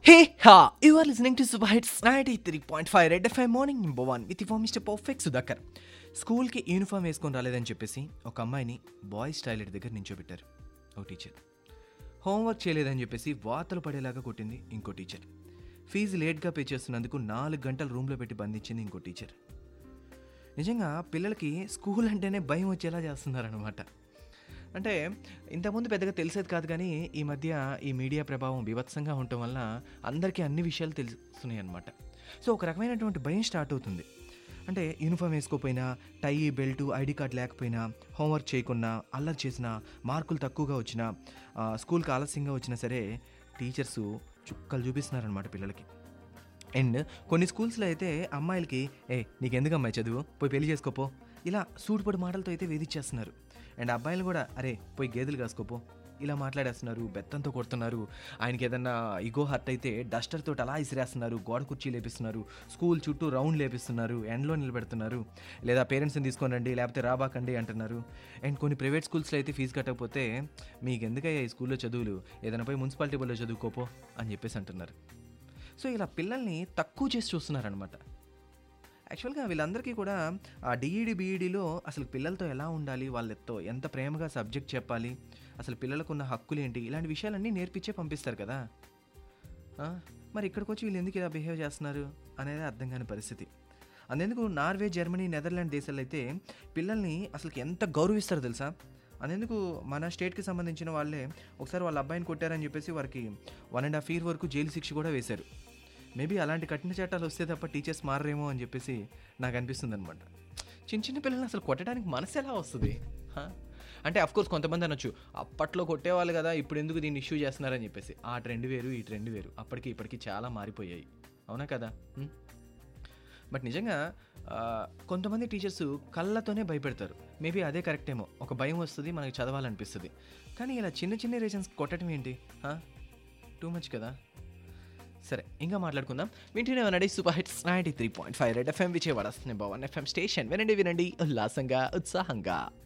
Hey ha! You are listening to Super Hits 93.5 Red FM Morning Number 1 with your Mr. Perfect Sudhakar. స్కూల్కి uniform వేసుకొని రాలేదని చెప్పేసి ఒక అమ్మాయిని బాయ్స్ టాయిలెట్ దగ్గర నించోబెట్టారు ఒక టీచర్ హోంవర్క్ చేయలేదని చెప్పేసి వార్తలు పడేలాగా కొట్టింది ఇంకో టీచర్ ఫీజు లేట్గా పే చేస్తున్నందుకు నాలుగు గంటలు రూమ్లో పెట్టి బంధించింది ఇంకో టీచర్ నిజంగా పిల్లలకి స్కూల్ అంటేనే భయం వచ్చేలా చేస్తున్నారనమాట అంటే ఇంతకుముందు పెద్దగా తెలిసేది కాదు కానీ ఈ మధ్య ఈ మీడియా ప్రభావం బీభత్సంగా ఉండటం వల్ల అందరికీ అన్ని విషయాలు తెలుస్తున్నాయి అనమాట సో ఒక రకమైనటువంటి భయం స్టార్ట్ అవుతుంది అంటే యూనిఫామ్ వేసుకోకపోయినా టై బెల్ట్ ఐడి కార్డ్ లేకపోయినా హోంవర్క్ చేయకున్నా అల్లరి చేసినా మార్కులు తక్కువగా వచ్చినా ఆ, స్కూల్కి ఆలస్యంగా వచ్చినా సరే టీచర్స్ చుక్కలు చూపిస్తున్నారనమాట పిల్లలకి అండ్ కొన్ని స్కూల్స్లో అయితే అమ్మాయిలకి ఏ నీకెందుకు అమ్మాయి చదువు పోయి పెళ్లి చేసుకోపో ఇలా సూటుపడి మాటలతో అయితే వేధిచ్చేస్తున్నారు అండ్ అబ్బాయిలు కూడా అరే పోయి గేదెలు కాసుకోపో ఇలా మాట్లాడేస్తున్నారు బెత్తంతో కొడుతున్నారు ఆయనకి ఏదన్నా ఇగో హర్ట్ అయితే డస్టర్ తోటి అలా ఇసిరేస్తున్నారు గోడ కుర్చీ లేపిస్తున్నారు స్కూల్ చుట్టూ రౌండ్ లేపిస్తున్నారు ఎండ్లో నిలబెడుతున్నారు లేదా పేరెంట్స్ని తీసుకొని రండి లేకపోతే రాబాకండి అంటున్నారు అండ్ కొన్ని ప్రైవేట్ స్కూల్స్లో అయితే ఫీజు కట్టకపోతే మీకు ఎందుకయ్యా ఈ స్కూల్లో చదువులు ఏదైనా పోయి మున్సిపాలిటీ బల్లో చదువుకోపో అని చెప్పేసి అంటున్నారు సో ఇలా పిల్లల్ని తక్కువ చేసి చూస్తున్నారనమాట యాక్చువల్గా వీళ్ళందరికీ కూడా ఆ డిఈడి బీఈడిలో అసలు పిల్లలతో ఎలా ఉండాలి వాళ్ళతో ఎంత ప్రేమగా సబ్జెక్ట్ చెప్పాలి అసలు పిల్లలకు ఉన్న హక్కులు ఏంటి ఇలాంటి విషయాలన్నీ నేర్పించే పంపిస్తారు కదా ఆ, మరి ఇక్కడికి వచ్చి వీళ్ళు ఎందుకు ఇలా బిహేవ్ చేస్తున్నారు అనేది అర్థం కాని పరిస్థితి అంతెందుకు నార్వే జర్మనీ నెదర్లాండ్ దేశాల్లో అయితే పిల్లల్ని అసలు ఎంత గౌరవిస్తారు తెలుసా అంతెందుకు మన స్టేట్కి సంబంధించిన వాళ్ళే ఒకసారి వాళ్ళ అబ్బాయిని కొట్టారని చెప్పేసి వారికి వన్ అండ్ హాఫ్ ఇయర్ వరకు జైలు శిక్ష కూడా వేశారు మేబీ అలాంటి కఠిన చట్టాలు వస్తే తప్ప టీచర్స్ మారరేమో అని చెప్పేసి నాకు అనిపిస్తుంది అనమాట చిన్న చిన్న పిల్లల్ని అసలు కొట్టడానికి మనసు ఎలా వస్తుంది హా? అంటే కోర్స్ కొంతమంది అనొచ్చు అప్పట్లో కొట్టేవాళ్ళు కదా ఇప్పుడు ఎందుకు దీన్ని ఇష్యూ చేస్తున్నారని చెప్పేసి ఆ ట్రెండ్ వేరు ఈ ట్రెండ్ వేరు అప్పటికి ఇప్పటికి చాలా మారిపోయాయి అవునా కదా హ్మ్? బట్ నిజంగా ఆ, కొంతమంది టీచర్స్ కళ్ళతోనే భయపెడతారు మేబీ అదే కరెక్ట్ ఏమో ఒక భయం వస్తుంది మనకి చదవాలనిపిస్తుంది కానీ ఇలా చిన్న చిన్న రీజన్స్ కొట్టడం ఏంటి టూ మచ్ కదా సరే ఇంకా మాట్లాడుకుందాం వింటూనే వినండి super hits ninety three point five red FM Vijayawada number one FM station వినండి వినండి ఉల్లాసంగా ఉత్సాహంగా